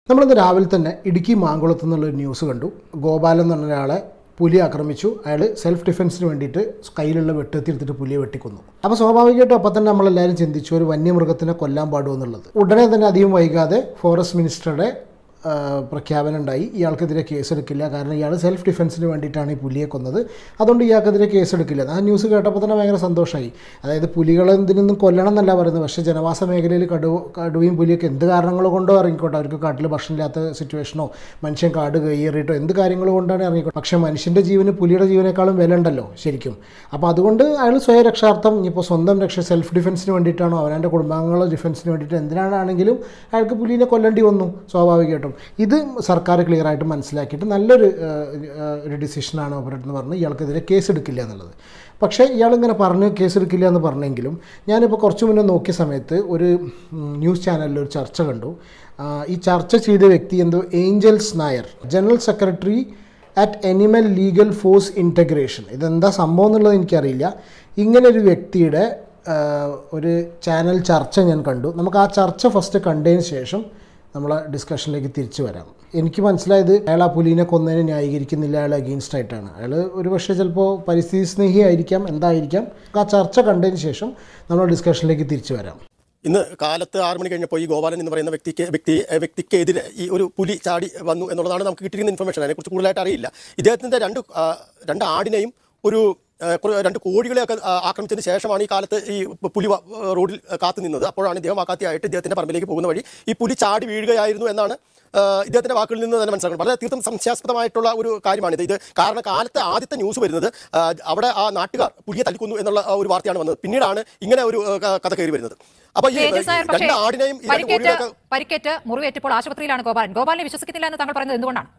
നമ്മളിന്ന് രാവിലെ തന്നെ ഇടുക്കി മാങ്കുളത്ത് നിന്നുള്ളൊരു ന്യൂസ് കണ്ടു ഗോപാലൻ എന്ന് പറഞ്ഞ ഒരാളെ പുലി ആക്രമിച്ചു അയാൾ സെൽഫ് ഡിഫെൻസിന് വേണ്ടിയിട്ട് കയ്യിലുള്ള വെട്ടെത്തി എടുത്തിട്ട് പുലിയെ വെട്ടിക്കൊന്നു അപ്പോൾ സ്വാഭാവികമായിട്ടും അപ്പം തന്നെ നമ്മളെല്ലാവരും ചിന്തിച്ചു ഒരു വന്യമൃഗത്തിനെ കൊല്ലാൻ പാടുമോ എന്നുള്ളത് ഉടനെ തന്നെ അധികം വൈകാതെ ഫോറസ്റ്റ് മിനിസ്റ്ററുടെ ആ, പ്രഖ്യാപനം ഉണ്ടായി ഇയാൾക്കെതിരെ കേസെടുക്കില്ല കാരണം ഇയാൾ സെൽഫ് ഡിഫെൻസിന് വേണ്ടിയിട്ടാണ് ഈ പുലിയെ കൊന്നത് അതുകൊണ്ട് ഇയാൾക്കെതിരെ കേസെടുക്കില്ല ആ ന്യൂസ് കേട്ടപ്പോൾ തന്നെ ഭയങ്കര സന്തോഷമായി അതായത് പുലികളെ എന്തിനൊന്നും കൊല്ലണം എന്നല്ല പറയുന്നത് പക്ഷേ ജനവാസ മേഖലയിൽ കടുവ കടുവയും പുലിയൊക്കെ എന്ത് കാരണങ്ങൾ കൊണ്ടോ ഇറങ്ങിക്കോട്ടെ അവർക്ക് കാട്ടിൽ ഭക്ഷണമില്ലാത്ത സിറ്റുവേഷനോ മനുഷ്യൻ കാട് കയ്യേറിയിട്ടോ എന്ത് കാര്യങ്ങൾ കൊണ്ടാണ് ഇറങ്ങിക്കോട്ടെ പക്ഷേ മനുഷ്യൻ്റെ ജീവന് പുലിയുടെ ജീവനേക്കാളും വില ഉണ്ടല്ലോ ശരിക്കും അപ്പോൾ അതുകൊണ്ട് അയാൾ സ്വയം രക്ഷാർത്ഥം ഇനിയിപ്പോൾ സ്വന്തം രക്ഷ സെൽഫ് ഡിഫെൻസിന് വേണ്ടിയിട്ടാണോ അവനവൻ്റെ കുടുംബാംഗങ്ങളുടെ ഡിഫെൻസിന് വേണ്ടിയിട്ട് എന്തിനാണെങ്കിലും അയാൾക്ക് പുലിനെ കൊല്ലേണ്ടി വന്നു സ്വാഭാവികമായിട്ടും ഇത് സർക്കാർ ക്ലിയർ ആയിട്ട് മനസ്സിലാക്കിയിട്ട് നല്ലൊരു ആ, ആ, ഒരു ഡിസിഷനാണ് അവരെന്ന് പറഞ്ഞ് ഇയാൾക്കെതിരെ കേസ് എടുക്കില്ല എന്നുള്ളത് പക്ഷേ ഇയാളിങ്ങനെ പറഞ്ഞ് കേസ് എടുക്കില്ല എന്ന് പറഞ്ഞെങ്കിലും ഞാനിപ്പോൾ കുറച്ച് മുന്നേ നോക്കിയ സമയത്ത് ഒരു ഉം, ന്യൂസ് ചാനലിൽ ഒരു ചർച്ച കണ്ടു ആ, ഈ ചർച്ച ചെയ്ത വ്യക്തി എന്തോ Angels Nair general secretary at Animal Legal Force Integration ഇതെന്താ സംഭവം എന്നുള്ളത് എനിക്കറിയില്ല ഇങ്ങനെ ഒരു വ്യക്തിയുടെ ആ, ഒരു ചാനൽ ചർച്ച ഞാൻ കണ്ടു നമുക്ക് ആ ചർച്ച ഫസ്റ്റ് കണ്ടതിന് ശേഷം നമ്മളെ ഡിസ്കഷനിലേക്ക് തിരിച്ചു വരാം എനിക്ക് മനസ്സിലായത് അയാൾ ആ പുലിനെ കൊന്നതിനെ ന്യായീകരിക്കുന്നില്ല അയാൾ അഗെയിൻസ്റ്റ് ആയിട്ടാണ് അയാൾ ഒരു പക്ഷേ ചിലപ്പോൾ പരിസ്ഥിതി സ്നേഹി ആയിരിക്കാം എന്തായിരിക്കാം ആ ചർച്ച കണ്ടതിന് ശേഷം നമ്മൾ ഡിസ്കഷനിലേക്ക് തിരിച്ചു വരാം ഇന്ന് കാലത്ത് ആറ് മണി കഴിഞ്ഞപ്പോൾ ഈ ഗോപാലൻ എന്ന് പറയുന്ന വ്യക്തിക്ക് വ്യക്തി വ്യക്തിക്കെതിരെ ഈ ഒരു പുലി ചാടി വന്നു എന്നുള്ളതാണ് നമുക്ക് കിട്ടിയിരിക്കുന്ന ഇൻഫർമേഷൻ അതിനെക്കുറിച്ച് കൂടുതലായിട്ട് അറിയില്ല ഇദ്ദേഹത്തിൻ്റെ രണ്ട് ആ, രണ്ട് ആടിനെയും ഒരു ആ, കുറേ രണ്ട് കോഴികളെയൊക്കെ ആ, ആക്രമിച്ചതിന് ശേഷമാണ് ഈ കാലത്ത് ഈ പുലി വ- റോഡിൽ കാത്തു നിന്നത് അപ്പോഴാണ് ഇദ്ദേഹം വാക്കാത്തിയായിട്ട് ഇദ്ദേഹത്തിൻ്റെ പറമ്പിലേക്ക് പോകുന്ന വഴി ഈ പുലി ചാടി വീഴുകയായിരുന്നു എന്നാണ് ആ, ഇദ്ദേഹത്തിന്റെ വാക്കുകളിൽ നിന്ന് തന്നെ മനസ്സിലാക്കുന്നത് വളരെ തീർത്തും സംശയാസ്പദമായിട്ടുള്ള ഒരു കാര്യമാണിത് ഇത് കാരണം കാലത്ത് ആദ്യത്തെ ന്യൂസ് വരുന്നത് ആ, അവിടെ ആ നാട്ടുകാർ പുലിയെ തല്ലിക്കൊന്നു എന്നുള്ള ആ ഒരു വാർത്തയാണ് വന്നത് പിന്നീടാണ് ഇങ്ങനെ ഒരു ആ, ക- കഥ കയറി വരുന്നത് അപ്പൊ ഈ തേജസ് നായർ പക്ഷേ രണ്ട് ആടിനെയും ഈ രണ്ട് പരിക്കേറ്റ് കോഴികളെയൊക്കെ പരിക്കേറ്റ് മുറിവേറ്റപ്പോൾ ആശുപത്രിയിലാണ് ഗോപാലൻ ഗോപാലിനെ വിശ്വസിക്കുന്നില്ല എന്ന് താങ്കൾ പറയുന്നത് എന്തുകൊണ്ടാണ്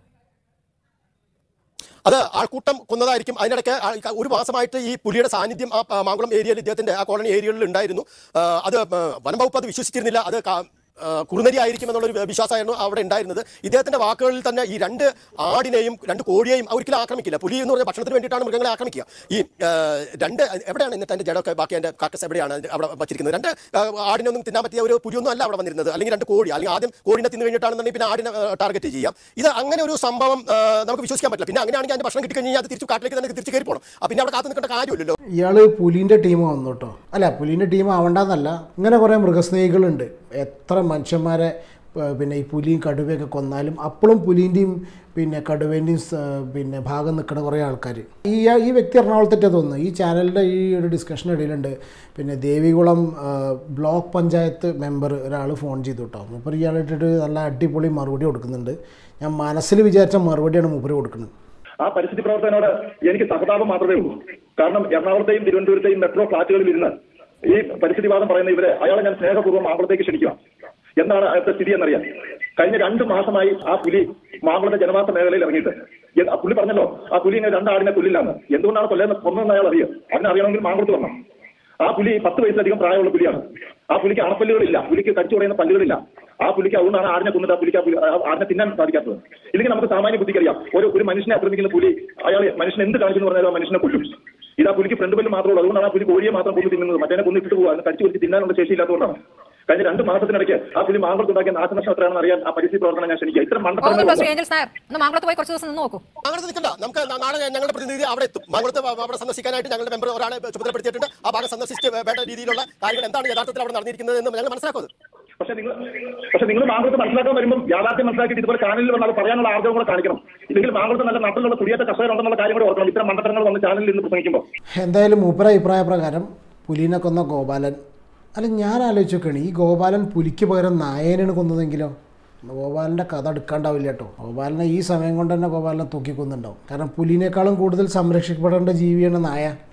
അത് ആൾക്കൂട്ടം കൊന്നതായിരിക്കും അതിനിടയ്ക്ക് ആ- ഒരു മാസമായിട്ട് ഈ പുലിയുടെ സാന്നിധ്യം ആ ആ മാങ്കുളം ഏരിയയിൽ ഇദ്ദേഹത്തിന്റെ ആ കോളനി ഏരിയകളിൽ ഉണ്ടായിരുന്നു ആ, അത് ആ, വനം വകുപ്പ് അത് വിശ്വസിച്ചിരുന്നില്ല അത് കാ- ആ, കുറുനരി ആയിരിക്കും എന്നുള്ളൊരു വിശ്വാസമായിരുന്നു അവിടെ ഉണ്ടായിരുന്നത് ഇദ്ദേഹത്തിന്റെ വാക്കുകളിൽ തന്നെ ഈ രണ്ട് ആടിനെയും രണ്ട് കോഴിയെയും ഒരിക്കലും ആക്രമിക്കില്ല പുലി എന്ന് പറഞ്ഞ ഭക്ഷണത്തിന് വേണ്ടിയിട്ടാണ് മൃഗങ്ങളെ ആക്രമിക്കുക ഈ ആ, രണ്ട് എവിടെയാണ് എന്നിട്ട് അതിന്റെ ജഡമൊക്കെ ബാക്കി അതിന്റെ കാക്കസ് എവിടെയാണ് അതിന്റെ അവിടെ വച്ചിരിക്കുന്നത് രണ്ട് ആ, ആടിനൊന്നും തിന്നാൻ പറ്റിയ ഒരു പുലിയൊന്നും അല്ല അവിടെ വന്നിരുന്നത് അല്ലെങ്കിൽ രണ്ട് കോഴി അല്ലെങ്കിൽ ആദ്യം കോഴിനെ തിന്നു കഴിഞ്ഞിട്ടാണെന്നുണ്ടെങ്കിൽ പിന്നെ ആടിനെ ടാർഗറ്റ് ചെയ്യാം ഇത് അങ്ങനെ ഒരു സംഭവം ആ, നമുക്ക് വിശ്വസിക്കാൻ പറ്റില്ല പിന്നെ അങ്ങനെയാണെങ്കിൽ അതിന്റെ ഭക്ഷണം കിട്ടിക്കഴിഞ്ഞാൽ അത് തിരിച്ചു കാട്ടിലേക്ക് തന്നെ തിരിച്ചു കയറി പോകണം ആ, പിന്നെ അവിടെ കാത്തു നിൽക്കേണ്ട കാര്യമില്ലല്ലോ ഇയാൾ പുലിൻ്റെ ടീം വന്നു കേട്ടോ അല്ല പുലിൻ്റെ ടീം ആവണ്ടെന്നല്ല ഇങ്ങനെ കുറേ മൃഗസ്നേഹികളുണ്ട് എത്ര മനുഷ്യന്മാരെ ഏ, പിന്നെ ഈ പുലിയും കടുവയൊക്കെ കൊന്നാലും അപ്പോഴും പുലിൻ്റെയും പിന്നെ കടുവേൻ്റെയും സ- പിന്നെ ഭാഗം നിൽക്കുന്ന കുറേ ആൾക്കാർ ഈ ഈ വ്യക്തി എറണാകുളത്തേറ്റാ തോന്നുന്നു ഈ ചാനലിൻ്റെ ഈ ഒരു ഡിസ്കഷൻ ഇടയിലുണ്ട് പിന്നെ ദേവികുളം ആ, ബ്ലോക്ക് പഞ്ചായത്ത് മെമ്പർ ഒരാൾ ഫോൺ ചെയ്തു കേട്ടോ മൂപ്പർ ഇയാളിട്ടിട്ട് നല്ല അടിപൊളി മറുപടി കൊടുക്കുന്നുണ്ട് ഞാൻ മനസ്സിൽ വിചാരിച്ച മറുപടിയാണ് മൂപ്പർ കൊടുക്കുന്നത് ആ പരിസ്ഥിതി പ്രവർത്തനോട് എനിക്ക് സഹതാപം മാത്രമേ ഉള്ളൂ കാരണം എറണാകുളത്തെയും തിരുവനന്തപുരത്തെയും മെട്രോ ഫ്ളാറ്റുകളിൽ ഇരുന്ന് ഈ പരിസ്ഥിതിവാദം പറയുന്ന ഇവരെ അയാളെ ഞാൻ സ്നേഹപൂർവ്വം മാങ്കുളത്തേക്ക് ക്ഷണിക്കുക എന്താണ് അയാളുടെ സ്ഥിതി എന്നറിയാം കഴിഞ്ഞ രണ്ട് മാസമായി ആ പുലി മാങ്കുളത്തെ ജനവാസ മേഖലയിൽ ഇറങ്ങിയിട്ട് എ- ആ പുലി പറഞ്ഞല്ലോ ആ പുലി ഇങ്ങനെ രണ്ടാടിനെ കൊല്ലില്ലാന്ന് എന്തുകൊണ്ടാണ് കൊല്ലുന്ന കൊന്നതെന്ന് അയാൾ അറിയാം അതിനറിയണമെങ്കിൽ മാങ്കുളത്ത് വരണം ആ പുലി പത്ത് വയസ്സിലധികം പ്രായമുള്ള പുലിയാണ് ആ പുലിക്ക് അണപ്പല്ലുകളില്ല പുലിക്ക് കടിച്ചു പറയുന്ന പല്ലുകളില്ല ആ പുലിക്ക് അതുകൊണ്ടാണ് ആടിനെ കൊന്നിട്ട് ആ പുലിക്ക് ആ പുലി ആ ആടിനെ തിന്നാൻ സാധിക്കാത്തത് ഇല്ലെങ്കിൽ നമുക്ക് സാമാന്യ ബുദ്ധിക്കറിയാം ഒരു ഒരു മനുഷ്യനെ ആക്രമിക്കുന്ന പുലി അയാൾ മനുഷ്യൻ എന്ത് കാണിച്ചു പറഞ്ഞാലും ആ മനുഷ്യനെ കൊല്ലും ഇത് ആ പുലിക്ക് ഫ്രണ്ട് പല്ല് മാത്രമേ ഉള്ളൂ അതുകൊണ്ടാണ് ആ പുലി കോഴിയെ മാത്രം കൊന്നു തിന്നുന്നത് മറ്റേ കൊന്നിട്ട് പോകുക അതിനെ കടിച്ചു വെച്ച് തിന്നാനുള്ള ശേഷിയില്ലാത്തതുകൊണ്ടാണ് കഴിഞ്ഞ രണ്ട് മാസത്തിനിടയ്ക്ക് ആ പുലി മാങ്കുളത്തുണ്ടാക്കിയ നാശനഷ്ടം എത്രയാണെന്ന് അറിയാൻ ആ പരിസ്ഥിതി പ്രവർത്തനം ഞാൻ ക്ഷണിക്കുക ഇത്തരം പോകുന്നുണ്ടോ മണ്ടത്തരങ്ങൾ ശ്രീ ഏഞ്ചൽസ് നായർ ഒന്ന് മാങ്കുളത്ത് പോയി കുറച്ച് ദിവസം നിന്ന് നോക്കൂ അങ്ങനെ നിൽക്കണ്ട നമുക്ക് നാ- നാളെ ഞങ്ങളുടെ പ്രതിനിധി അവിടെ എത്തും മംഗളത്ത് അവിടെ സന്ദർശിക്കാനായിട്ട് ഞങ്ങളുടെ മെമ്പർ ഒരാളെ ചുമതലപ്പെടുത്തിയിട്ടുണ്ട് ആ ഭാഗം സന്ദർശിച്ച് വേണ്ട രീതിയിലുള്ള കാര്യങ്ങൾ എന്താണ് യഥാർത്ഥത്തിൽ അവിടെ നടന്നിരിക്കുന്നത് എന്ന് ഞങ്ങൾ മനസ്സിലാക്കുന്നത് പക്ഷെ നിങ്ങൾ പക്ഷെ നിങ്ങൾ മാങ്കുളത്ത് മനസ്സിലാക്കാൻ വരുമ്പോൾ യാഥാർത്ഥ്യം മനസ്സിലാക്കിയിട്ട് ഇതുപോലെ ചാനലിൽ വന്നാൽ പറയാനുള്ള ആർജവം കൂടെ കാണിക്കണം ഇല്ലെങ്കിൽ മാങ്കുളത്ത് നല്ല നാട്ടിലുള്ള കുടിയേറ്റ കർഷകരുണ്ടെന്നുള്ള കാര്യം കൂടെ ഓർക്കണം ഇത്തരം മണ്ടത്തരങ്ങൾ വന്ന് ചാനലിൽ നിന്ന് പ്രസംഗിക്കുമ്പോൾ എന്തായാലും മൂപ്പര അഭിപ്രായ പ്രകാരം പുലിനെ കൊന്ന ഗോപാലൻ അല്ല ഞാൻ ആലോചിച്ച് നോക്കുകയാണ് ഈ ഗോപാലൻ പുലിക്ക് പകരം നായേനാണ് കൊന്നതെങ്കിലോ ഗോപാലൻ്റെ കഥ എടുക്കാണ്ടാവില്ല കേട്ടോ ഗോപാലനെ ഈ സമയം കൊണ്ട് തന്നെ ഗോപാലനെ തൂക്കിക്കൊന്നുണ്ടാവും കാരണം പുലിനേക്കാളും കൂടുതൽ സംരക്ഷിക്കപ്പെടേണ്ട ജീവിയാണ് നായ